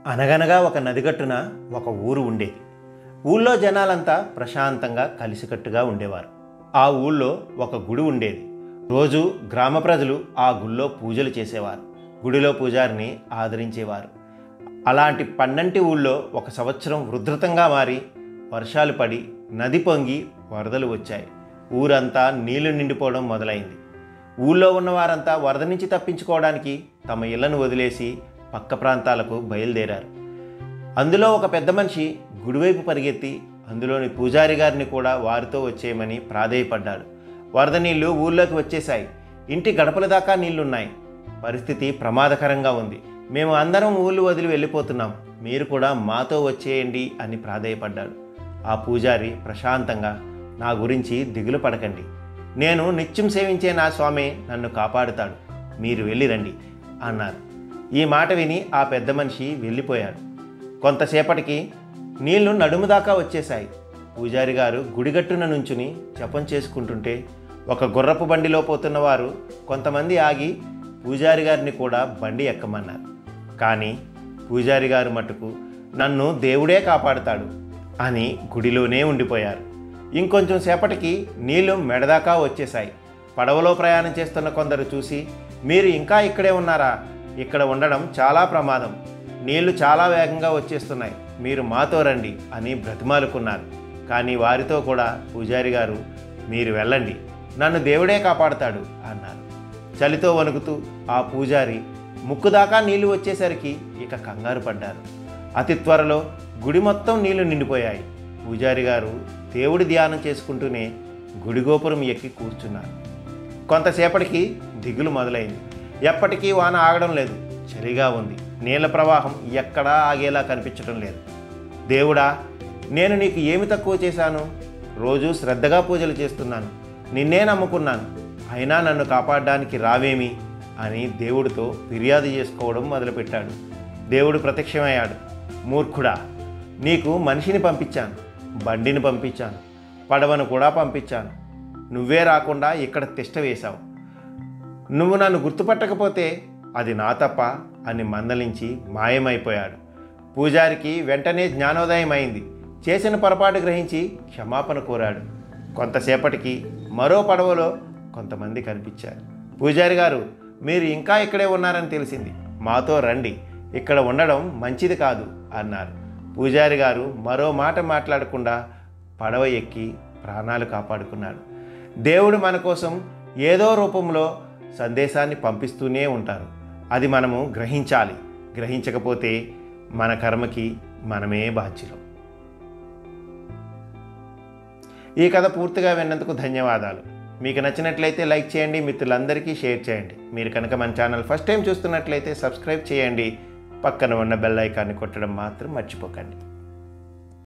అనగనగా ఒక నదిగట్టున ఒక ఊరు ఉండేది ఊళ్ళో జనాలంతా ప్రశాంతంగా కలిసికట్టుగా ఉండేవారు ఆ ఊళ్ళో ఒక గుడి ఉండేది రోజు గ్రామ ప్రజలు ఆ గుళ్ళో పూజలు చేసేవారు గుడిలో పూజారిని ఆదరించేవారు అలాంటి పన్నంటి ఊళ్ళో ఒక సంవత్సరం ఉధృతంగా మారి వర్షాలు పడి నది పొంగి వరదలు వచ్చాయి ఊరంతా నీళ్లు నిండిపోవడం మొదలైంది ఊళ్ళో ఉన్నవారంతా వరద నుంచి తప్పించుకోవడానికి తమ ఇళ్లను వదిలేసి పక్క ప్రాంతాలకు బయలుదేరారు అందులో ఒక పెద్ద మనిషి గుడివైపు పరిగెత్తి అందులోని పూజారి గారిని కూడా వారితో వచ్చేయమని ప్రాధేయపడ్డాడు వరద నీళ్లు ఊళ్ళోకి వచ్చేశాయి ఇంటి గడపల దాకా నీళ్లున్నాయి పరిస్థితి ప్రమాదకరంగా ఉంది మేము అందరం ఊళ్ళు వదిలి వెళ్ళిపోతున్నాం మీరు కూడా మాతో వచ్చేయండి అని ప్రాధేయపడ్డాడు ఆ పూజారి ప్రశాంతంగా నా గురించి దిగులు పడకండి నేను నిత్యం సేవించే నా స్వామి నన్ను కాపాడుతాడు మీరు వెళ్ళి రండి అన్నారు ఈ మాట విని ఆ పెద్ద మనిషి వెళ్ళిపోయాడు కొంతసేపటికి నీళ్లు నడుము దాకా వచ్చేశాయి పూజారి గారు గుడిగట్టున నుంచుని జపం చేసుకుంటుంటే ఒక గుర్రపు బండిలో పోతున్న వారు కొంతమంది ఆగి పూజారి గారిని కూడా బండి ఎక్కమన్నారు కానీ పూజారి గారు మటుకు నన్ను దేవుడే కాపాడుతాడు అని గుడిలోనే ఉండిపోయారు ఇంకొంచెం సేపటికి నీళ్లు మెడదాకా వచ్చేశాయి పడవలో ప్రయాణం చేస్తున్న కొందరు చూసి మీరు ఇంకా ఇక్కడే ఉన్నారా ఇక్కడ ఉండడం చాలా ప్రమాదం నీళ్లు చాలా వేగంగా వచ్చేస్తున్నాయి మీరు మాతో రండి అని బ్రతిమాలుకున్నారు కానీ వారితో కూడా పూజారి గారు మీరు వెళ్ళండి నన్ను దేవుడే కాపాడుతాడు అన్నారు చలితో వణుకుతూ ఆ పూజారి ముక్కు దాకా నీళ్లు వచ్చేసరికి ఇక కంగారు పడ్డారు అతి త్వరలో గుడి మొత్తం నీళ్లు నిండిపోయాయి పూజారి గారు దేవుడి ధ్యానం చేసుకుంటూనే గుడి గోపురం ఎక్కి కూర్చున్నారు కొంతసేపటికి దిగులు మొదలైంది ఎప్పటికీ వాన ఆగడం లేదు చలిగా ఉంది నీళ్ళ ప్రవాహం ఎక్కడా ఆగేలా కనిపించడం లేదు దేవుడా నేను నీకు ఏమి తక్కువ చేశాను రోజు శ్రద్ధగా పూజలు చేస్తున్నాను నిన్నే నమ్ముకున్నాను అయినా నన్ను కాపాడడానికి రావేమి అని దేవుడితో ఫిర్యాదు చేసుకోవడం మొదలుపెట్టాడు దేవుడు ప్రత్యక్షమయ్యాడు మూర్ఖుడా నీకు మనిషిని పంపించాను బండిని పంపించాను పడవను కూడా పంపించాను నువ్వే రాకుండా ఇక్కడ తిష్ట వేశావు నువ్వు నన్ను గుర్తుపట్టకపోతే అది నా తప్ప అని మందలించి మాయమైపోయాడు పూజారికి వెంటనే జ్ఞానోదయం అయింది చేసిన పొరపాటు గ్రహించి క్షమాపణ కోరాడు కొంతసేపటికి మరో పడవలో కొంతమంది కనిపించారు పూజారి గారు మీరు ఇంకా ఇక్కడే ఉన్నారని తెలిసింది మాతో రండి ఇక్కడ ఉండడం మంచిది కాదు అన్నారు పూజారి గారు మరో మాట మాట్లాడకుండా పడవ ఎక్కి ప్రాణాలు కాపాడుకున్నాడు దేవుడు మన కోసం ఏదో రూపంలో సందేశాన్ని పంపిస్తూనే ఉంటారు అది మనము గ్రహించాలి గ్రహించకపోతే మన కర్మకి మనమే బాధ్యులం ఈ కథ పూర్తిగా విన్నందుకు ధన్యవాదాలు మీకు నచ్చినట్లయితే లైక్ చేయండి మిత్రులందరికీ షేర్ చేయండి మీరు కనుక మన ఛానల్ ఫస్ట్ టైం చూస్తున్నట్లయితే సబ్స్క్రైబ్ చేయండి పక్కన ఉన్న బెల్ ఐకాన్ని కొట్టడం మాత్రం మర్చిపోకండి